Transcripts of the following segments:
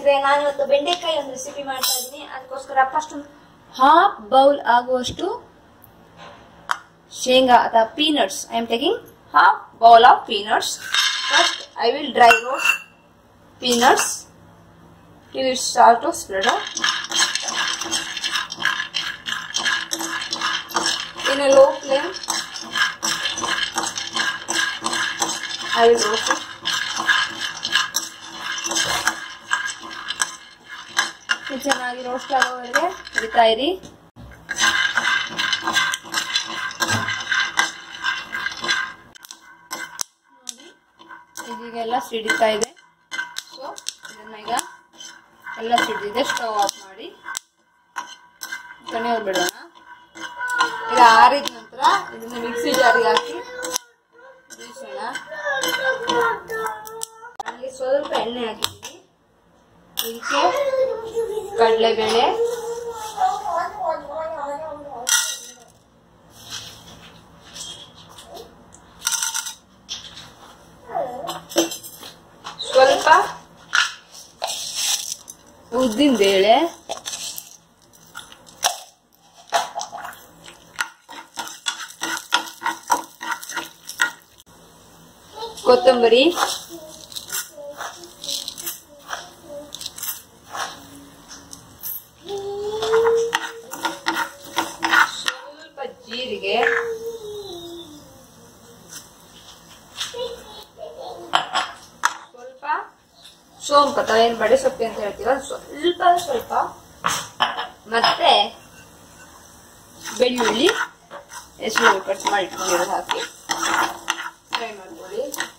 ಸ್ನೇಹಿತರೆ ನಾನು ಇವತ್ತು ಬೆಂಡೆಕಾಯಿ ಒಂದು ರೆಸಿಪಿ ಮಾಡ್ತಾ ಇದ್ದೀನಿ ಅದಕ್ಕೋಸ್ಕರ ಫಸ್ಟ್ ಹಾಫ್ ಬೌಲ್ ಆಗುವಷ್ಟು ಶೇಂಗಾ ಅಥವಾ peanuts I am taking half bowl of peanuts first I will dry roast peanuts till it start to spread out. In a low flame, I will roast it. ಇದು ಚೆನ್ನಾಗಿ roast ಆಗೋವರೆಗೆ ಬಿಡ್ತಾ ಇರಿ ನೋಡಿ ಇದೀಗೆಲ್ಲ ಸಿಡಿತಾ ಇದೆ so ಇದನ್ನ ಈಗ ಎಲ್ಲ ಸಿಡಿದಿದೆ ಸ್ಟವ್ ಆಫ್ ಮಾಡಿ ಕಣಿಯವ್ರು ಬಿಡೋಣ ಈಗ ಆರಿದ ನಂತರ ಇದನ್ನ ಮಿಕ್ಸಿ ಜಾರಿಗೆ ಹಾಕಿ ಬೀಸೋಣ ಅಲ್ಲಿ ಸ್ವಲ್ಪ ಎಣ್ಣೆ ಹಾಕಿದ್ದೀವಿ ಇದಕ್ಕೆ ಕಡಲೆಬೇಳೆ ಸ್ವಲ್ಪ ಉದ್ದಿನ ಬೇಳೆ ಕೊತ್ತಂಬರಿ ಸ್ವಲ್ಪ ಜೀರಿಗೆ ಸ್ವಲ್ಪ ಸೋಂಪು ಅಥವಾ ಏನು ಬಡೆ ಸೊಪ್ಪು ಅಂತ ಹೇಳ್ತೀವ ಸ್ವಲ್ಪ ಸ್ವಲ್ಪ ಮತ್ತೆ ಬೆಳ್ಳುಳ್ಳಿ ಎಷ್ಟು ಕಟ್ ಮಾಡಿ ಇಟ್ಕೊಂಡಿರೋದು ಹಾಕಿ ಫ್ರೈ ಮಾಡ್ಕೊಳ್ಳಿ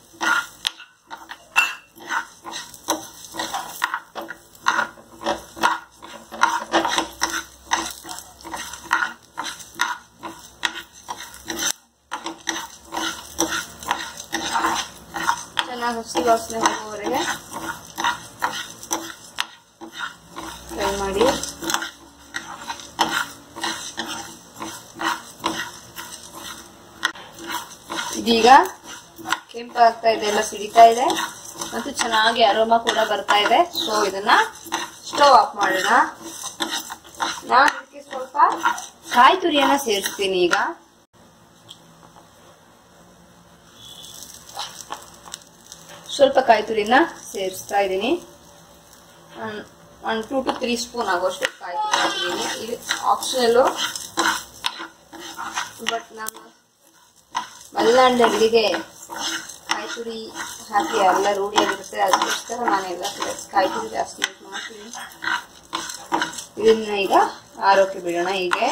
ಚೆನ್ನಾಗಿ ಹಸಿ ವಾಸನೆ ಹೋಗುವವರೆಗೆ ಫ್ರೈ ಮಾಡಿ ಇದೀಗ ಕೆಂಪು ಆಗ್ತಾ ಇದೆ ಎಲ್ಲ ಸಿಡಿತಾ ಇದೆ ಮತ್ತು ಚೆನ್ನಾಗಿ ಅರೋಮಾ ಕೂಡ ಬರ್ತಾ ಇದೆ ಸೊ ಇದನ್ನ ಸ್ಟವ್ ಆಫ್ ಮಾಡೋಣ ನಾನು ಇದಕ್ಕೆ ಸ್ವಲ್ಪ ಕಾಯಿ ತುರಿಯನ್ನ ಸೇರಿಸ್ತೀನಿ ಈಗ ಸ್ವಲ್ಪ ಕಾಯಿ ತುರಿನ ಸೇರಿಸ್ತಾ ಇದ್ದೀನಿ one two to three spoon ಆಗೋಷ್ಟು ಕಾಯಿ ತುರಿ ಹಾಕಿದ್ದೀನಿ ಇದು ಆಪ್ಷನಲ್ಲು ಬಟ್ ನಾನು ಮಲೆನಾಡಿನ ಅಡುಗೆಗೆ ಕಾಯಿ ತುರಿ ಹಾಕಿ ಎಲ್ಲ ರೂಢಿಯಾಗಿರುತ್ತೆ ಅದಕ್ಕೋಸ್ಕರ ನಾನು ಎಲ್ಲ ಕಾಯಿ ತುರಿ ಜಾಸ್ತಿ ಯೂಸ್ ಮಾಡ್ತೀನಿ ಇದನ್ನ ಈಗ ಆರೋಗ್ಯ ಬಿಡೋಣ ಹೀಗೆ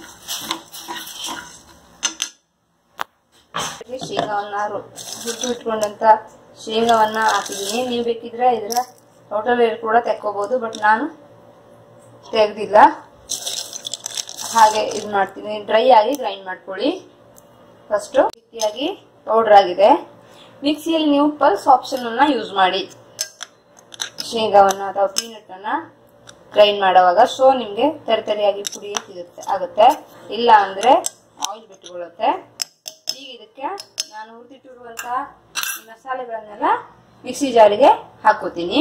ಶೇಂಗಾವನ್ನ ಹುಟ್ಟು ಇಟ್ಕೊಂಡಂತ ಶೇಂಗಾವನ್ನ ಹಾಕಿದ್ದೀನಿ ನೀವು ಬೇಕಿದ್ರೆ ಇದರ ಟೋಟಲ್ ಕೂಡ ತೆಕ್ಕೋಬಹುದು ಬಟ್ ನಾನು ತೆಗ್ದಿಲ್ಲ ಹಾಗೆ ಇದು ಮಾಡ್ತೀನಿ ಡ್ರೈ ಆಗಿ ಗ್ರೈಂಡ್ ಮಾಡ್ಕೊಳ್ಳಿ ಫಸ್ಟ್ ರೀತಿಯಾಗಿ ಪೌಡರ್ ಆಗಿದೆ ಮಿಕ್ಸಿಯಲ್ಲಿ ನೀವು ಪಲ್ಸ್ ಆಪ್ಷನ್ ಅನ್ನ ಯೂಸ್ ಮಾಡಿ ಶೇಂಗಾವನ್ನ ಅಥವಾ ಪೀನಟ್ ಅನ್ನ ಗ್ರೈಂಡ್ ಮಾಡುವಾಗ ಸೊ ನಿಮ್ಗೆ ತರಿತರಿಯಾಗಿ ಪುಡಿ ಸಿಗುತ್ತೆ ಆಗುತ್ತೆ ಇಲ್ಲ ಅಂದ್ರೆ ಆಯಿಲ್ ಬಿಟ್ಟುಕೊಳ್ಳುತ್ತೆ ಈಗ ಇದಕ್ಕೆ ನಾನು ಹುರಿದಿಟ್ಟಿರುವಂತಹ ಈ ಮಸಾಲೆಗಳನ್ನೆಲ್ಲ ಮಿಕ್ಸಿ ಜಾರಿಗೆ ಹಾಕೋತೀನಿ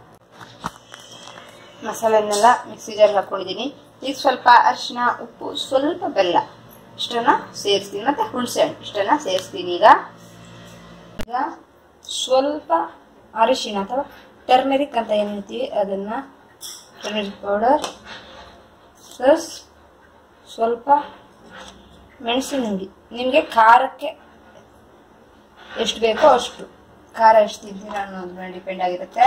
ಮಸಾಲೆನೆಲ್ಲ ಮಿಕ್ಸಿ ಜಾರಿಗೆ ಹಾಕೊಂಡಿದ್ದೀನಿ ಈಗ ಸ್ವಲ್ಪ ಅರಿಶಿನ ಉಪ್ಪು ಸ್ವಲ್ಪ ಬೆಲ್ಲ ಇಷ್ಟನ್ನ ಸೇರಿಸ್ತೀನಿ ಮತ್ತೆ ಹುಣಸೆ ಹಣ್ಣು ಇಷ್ಟನ್ನ ಸೇರಿಸ್ತೀನಿ ಈಗ ಈಗ ಸ್ವಲ್ಪ ಅರಿಶಿನ ಅಥವಾ ಟರ್ಮೆರಿಕ್ ಅಂತ ಏನು ಹೇಳ್ತೀವಿ ಅದನ್ನ ಟರ್ಮೆರಿಕ್ ಪೌಡರ್ ಪ್ಲಸ್ ಸ್ವಲ್ಪ ಮೆಣಸಿನ ಹುಡಿ ನಿಮಗೆ ಖಾರಕ್ಕೆ ಎಷ್ಟು ಬೇಕೋ ಅಷ್ಟು ಖಾರ ಎಷ್ಟು ತಿಂತೀರಾ ಅನ್ನೋದ್ರ ಮೇಲೆ ಡಿಪೆಂಡ್ ಆಗಿರುತ್ತೆ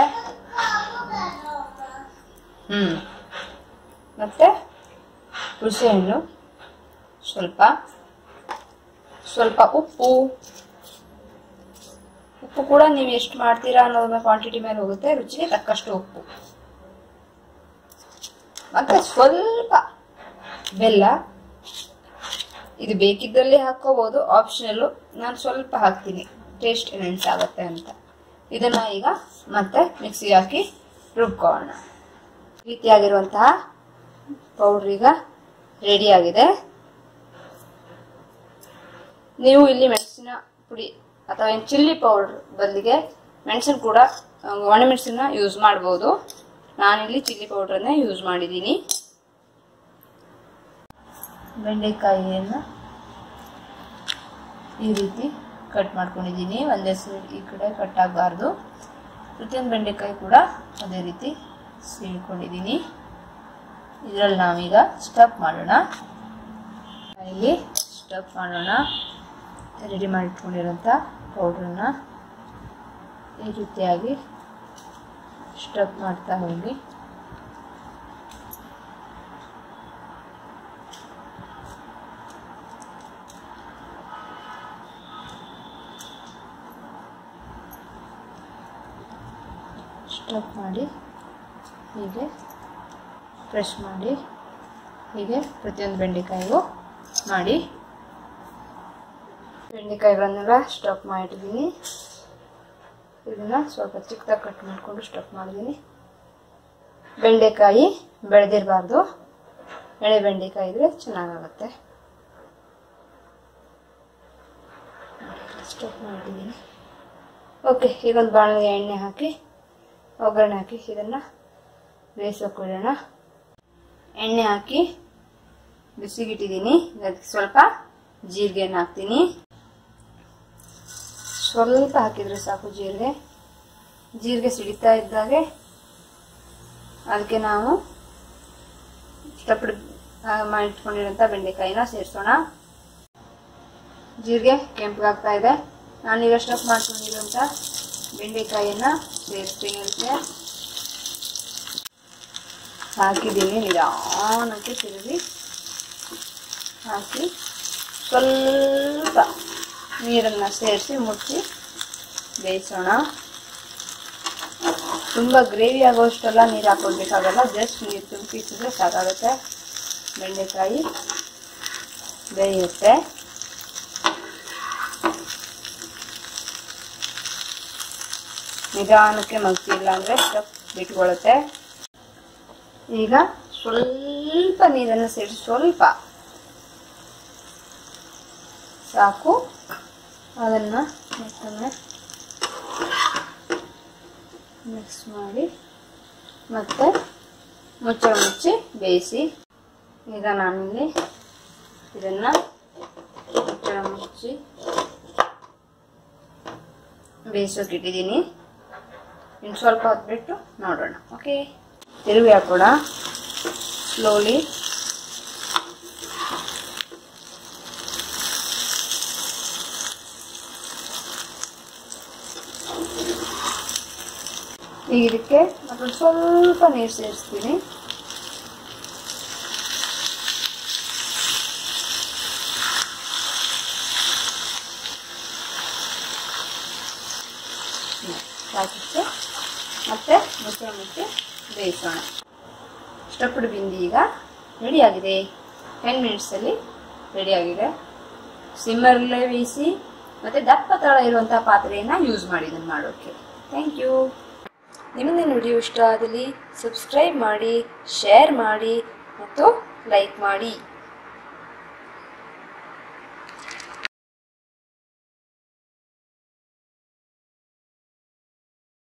ಹ್ಮ್ ಮತ್ತೆ ಹುಣಸೆಹಣ್ಣು ಸ್ವಲ್ಪ ಸ್ವಲ್ಪ ಉಪ್ಪು ಉಪ್ಪು ಕೂಡ ನೀವು ಎಷ್ಟು ಮಾಡ್ತೀರಾ ಅನ್ನೋದ್ರ ಕ್ವಾಂಟಿಟಿ ಮೇಲೆ ಹೋಗುತ್ತೆ ರುಚಿಗೆ ತಕ್ಕಷ್ಟು ಉಪ್ಪು ಮತ್ತೆ ಸ್ವಲ್ಪ ಬೆಲ್ಲ ಇದು ಬೇಕಿದ್ದಲ್ಲಿ ಹಾಕೋಬಹುದು ಆಪ್ಷನಲ್ಲು ನಾನು ಸ್ವಲ್ಪ ಹಾಕ್ತೀನಿ ಟೇಸ್ಟ್ ಎನ್ಹೆನ್ಸ್ ಆಗುತ್ತೆ ಅಂತ ಇದನ್ನ ಈಗ ಮತ್ತೆ ಮಿಕ್ಸಿ ಹಾಕಿ ರುಬ್ಕೊಳ್ಳೋಣ ಈ ರೀತಿಯಾಗಿರುವಂತಹ ಪೌಡ್ರ್ ಈಗ ರೆಡಿ ಆಗಿದೆ ನೀವು ಇಲ್ಲಿ ಮೆಣಸಿನ ಪುಡಿ ಅಥವಾ ಚಿಲ್ಲಿ ಪೌಡರ್ ಬದಲಿಗೆ ಮೆಣಸಿನ ಕೂಡ ಒಣಮೆಣಸಿನ ಯೂಸ್ ಮಾಡ್ಬೋದು ನಾನಿಲ್ಲಿ ಚಿಲ್ಲಿ ಪೌಡ್ರನ್ನ ಯೂಸ್ ಮಾಡಿದ್ದೀನಿ ಬೆಂಡೆಕಾಯಿಯನ್ನು ಈ ರೀತಿ ಕಟ್ ಮಾಡ್ಕೊಂಡಿದ್ದೀನಿ ಒಂದೇ ಸೈಡ್ ಈ ಕಡೆ ಕಟ್ ಆಗಬಾರ್ದು ಪ್ರತಿಯೊಂದು ಬೆಂಡೆಕಾಯಿ ಕೂಡ ಅದೇ ರೀತಿ ಸೀಳ್ಕೊಂಡಿದ್ದೀನಿ ಇದರಲ್ಲಿ ನಾವೀಗ ಸ್ಟಫ್ ಮಾಡೋಣ ಇಲ್ಲಿ ಸ್ಟಫ್ ಮಾಡೋಣ ರೆಡಿ ಮಾಡಿಟ್ಕೊಂಡಿರೋಂಥ ಪೌಡ್ರನ್ನ ಈ ರೀತಿಯಾಗಿ ಸ್ಟಫ್ ಮಾಡ್ತಾ ಹೋಗಿ ಸ್ಟಫ್ ಮಾಡಿ ಹೀಗೆ ಪ್ರೆಸ್ ಮಾಡಿ ಹೀಗೆ ಪ್ರತಿಯೊಂದು ಬೆಂಡೆಕಾಯಿಗೂ ಮಾಡಿ ಬೆಂಡೆಕಾಯಿಗಳನ್ನೆಲ್ಲ ಸ್ಟಫ್ ಮಾಡಿದ್ದೀನಿ ಇದನ್ನು ಸ್ವಲ್ಪ ಚಿಕ್ಕದಾಗಿ ಕಟ್ ಮಾಡಿಕೊಂಡು ಸ್ಟಫ್ ಮಾಡಿದ್ದೀನಿ ಬೆಂಡೆಕಾಯಿ ಬೆಳೆದಿರಬಾರ್ದು ಎಳೆ ಬೆಂಡೆಕಾಯಿ ಇದ್ರೆ ಚೆನ್ನಾಗಾಗುತ್ತೆ ಸ್ಟಫ್ ಮಾಡಿದ್ದೀನಿ ಓಕೆ ಈಗ ಒಂದು ಬಾಣಲಿಗೆ ಎಣ್ಣೆ ಹಾಕಿ ಒಗ್ಗರಣೆ ಹಾಕಿ ಇದನ್ನು ಬೇಯಿಸೋಕೆ ಇಡೋಣ ಎಣ್ಣೆ ಹಾಕಿ ಬಿಸಿಗಿಟ್ಟಿದ್ದೀನಿ ಅದಕ್ಕೆ ಸ್ವಲ್ಪ ಜೀರಿಗೆನ ಹಾಕ್ತೀನಿ ಸ್ವಲ್ಪ ಹಾಕಿದ್ರೆ ಸಾಕು ಜೀರಿಗೆ ಜೀರಿಗೆ ಸಿಡಿತಾ ಇದ್ದಾಗೆ ಅದಕ್ಕೆ ನಾವು ಇಷ್ಟಪಟ್ಟು ಮಾಡಿಟ್ಕೊಂಡಿರೋಂಥ ಬೆಂಡೆಕಾಯಿನ ಸೇರಿಸೋಣ ಜೀರಿಗೆ ಕೆಂಪಗಾಗ್ತಾ ಇದೆ ನಾನೀಗ ಸ್ಟಫ್ ಮಾಡ್ಕೊಂಡಿರೋಂಥ ಬೆಂಡೆಕಾಯಿನ ಸೇರಿಸ್ತೀನಿ ಅದಕ್ಕೆ ಹಾಕಿದ್ದೀನಿ ನಿಧಾನಕ್ಕೆ ತಿರುಗಿ ಹಾಕಿ ಸ್ವಲ್ಪ ನೀರನ್ನು ಸೇರಿಸಿ ಮುಚ್ಚಿ ಬೇಯಿಸೋಣ ತುಂಬ ಗ್ರೇವಿ ಆಗೋಷ್ಟೆಲ್ಲ ನೀರು ಹಾಕೊಳ್ಬೇಕಾಗಲ್ಲ ಜಸ್ಟ್ ನೀರು ತುಂಬಿಸಿದ್ರೆ ಸಾಕಾಗುತ್ತೆ ಬೆಂಡೆಕಾಯಿ ಬೇಯುತ್ತೆ ನಿಧಾನಕ್ಕೆ ಮಗ್ತಿಲ್ಲ ಅಂದರೆ ಸ್ಟಫ್ ಬಿಟ್ಕೊಳ್ಳುತ್ತೆ ಈಗ ಸ್ವಲ್ಪ ನೀರನ್ನು ಸೇರಿಸಿ ಸ್ವಲ್ಪ ಸಾಕು ಅದನ್ನು ಮತ್ತೊಮ್ಮೆ ಮಿಕ್ಸ್ ಮಾಡಿ ಮತ್ತೆ ಮುಚ್ಚಳ ಮುಚ್ಚಿ ಬೇಯಿಸಿ ಈಗ ನಾನಿಲ್ಲಿ ಇದನ್ನು ಮುಚ್ಚಳ ಮುಚ್ಚಿ ಬೇಯಿಸೋಕೆ ಇಟ್ಟಿದ್ದೀನಿ ಇನ್ನು ಸ್ವಲ್ಪ ಹೊತ್ತು ಬಿಟ್ಟು ನೋಡೋಣ ಓಕೆ ತಿರುವಿ ಹಾಕೋಣ ಸ್ಲೋಲಿ ಈಗ ಇದಕ್ಕೆ ಮತ್ತೊಂದು ಸ್ವಲ್ಪ ನೀರು ಸೇರಿಸ್ತೀನಿ ಸಾಕಿಟ್ಟು ಮತ್ತೆ ಮೊಸರು ಮುಚ್ಚಿ ಬೇಯಿಸೋಣ ಸ್ಟಫ್ಡ್ ಬಿಂದಿ ಈಗ ರೆಡಿಯಾಗಿದೆ ಟೆನ್ ಮಿನಿಟ್ಸಲ್ಲಿ ರೆಡಿಯಾಗಿದೆ ಸಿಮ್ಮರಲ್ಲೇ ಬೇಯಿಸಿ ಮತ್ತು ದಪ್ಪ ತಳ ಇರುವಂಥ ಪಾತ್ರೆಯನ್ನು ಯೂಸ್ ಮಾಡಿ ಇದನ್ನು ಮಾಡೋಕ್ಕೆ ಥ್ಯಾಂಕ್ ಯು ನಿಮಗೆ ವಿಡಿಯೋ ಇಷ್ಟ ಆದಲ್ಲಿ ಸಬ್ಸ್ಕ್ರೈಬ್ ಮಾಡಿ ಶೇರ್ ಮಾಡಿ ಮತ್ತು ಲೈಕ್ ಮಾಡಿ